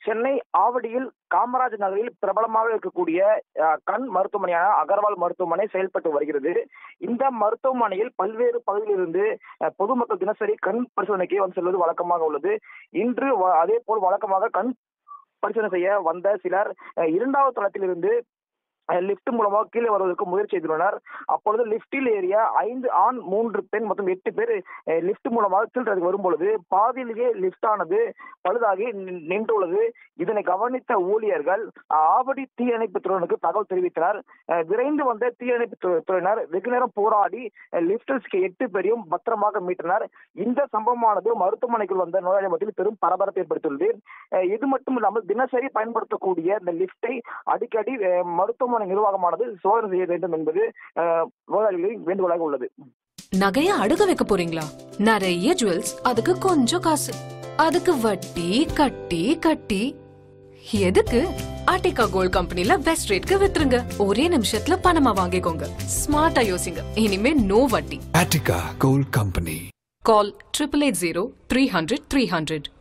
சென்னை ஆவடியில் காமராஜ் நகரில் பிரபலமாக இருக்கக்கூடிய அஹ், கண் மருத்துவமனையான அகர்வால் மருத்துவமனை செயல்பட்டு வருகிறது இந்த மருத்துவமனையில் பல்வேறு பகுதியிலிருந்து அஹ், பொதுமக்கள் தினசரி கண் பரிசோதனைக்கு வந்து செல்வது வழக்கமாக உள்ளது இன்று வ- அதே போல் வழக்கமாக கண் பரிசோதனை செய்ய வந்த சிலர் அஹ், இரண்டாவது தளத்திலிருந்து லிப்ட் மூலமாக கீழே வருவதற்கு முயற்சி செய்துள்ளனர் அப்பொழுது லிப்டில் ஏறிய ஐந்து ஆண் மூன்று பெண் மற்றும் எட்டு பேர் லிப்ட் மூலமாக கீழே வரும்பொழுது பாதியிலேயே லிப்ட் ஆனது பழுதாகி நின்- நின்றுள்ளது இதனை கவனித்த ஊழியர்கள் ஆவடி தீயணைப்பு துறையினருக்கு தகவல் தெரிவித்தனர் அஹ், விரைந்து வந்த தீயணைப்பு துறை- துறையினர் வெகு நேரம் போராடி லிப்டில் சிக்கிய எட்டு பேரையும் பத்திரமாக மீட்டனர் இந்த சம்பவமானது மருத்துவமனைக்குள் வந்த நோயாளி மத்தியில் பெரும் பரபரப்பு ஏற்படுத்தியுள்ளது அஹ், இது மட்டும் இல்லாமல் தினசரி பயன்படுத்தக்கூடிய இந்த லிப்டை அடிக்கடி அஹ், மருத்துவமனை நிர்வாகமானது சோதனை செய்ய வேண்டும் என்பது அஹ், நோயாளிகளின் வேண்டுகோளாக உள்ளது நகைய அடுக்க வைக்க போறீங்களா நிறைய ஜுவல்ஸ் அதுக்கு கொஞ்சம் காசு அதுக்கு வட்டி கட்டி கட்டி எதுக்கு ஆர்டிகா கோல்ட் கம்பெனில பெஸ்ட் ரேட்க்கு வித்துருங்க ஒரே நிமிஷத்துல பணமா வாங்கிக்கோங்க ஸ்மார்ட்டா யோசிங்க இனிமே நோ வட்டி Attica Gold Company. Call triple eight zero three hundred three hundred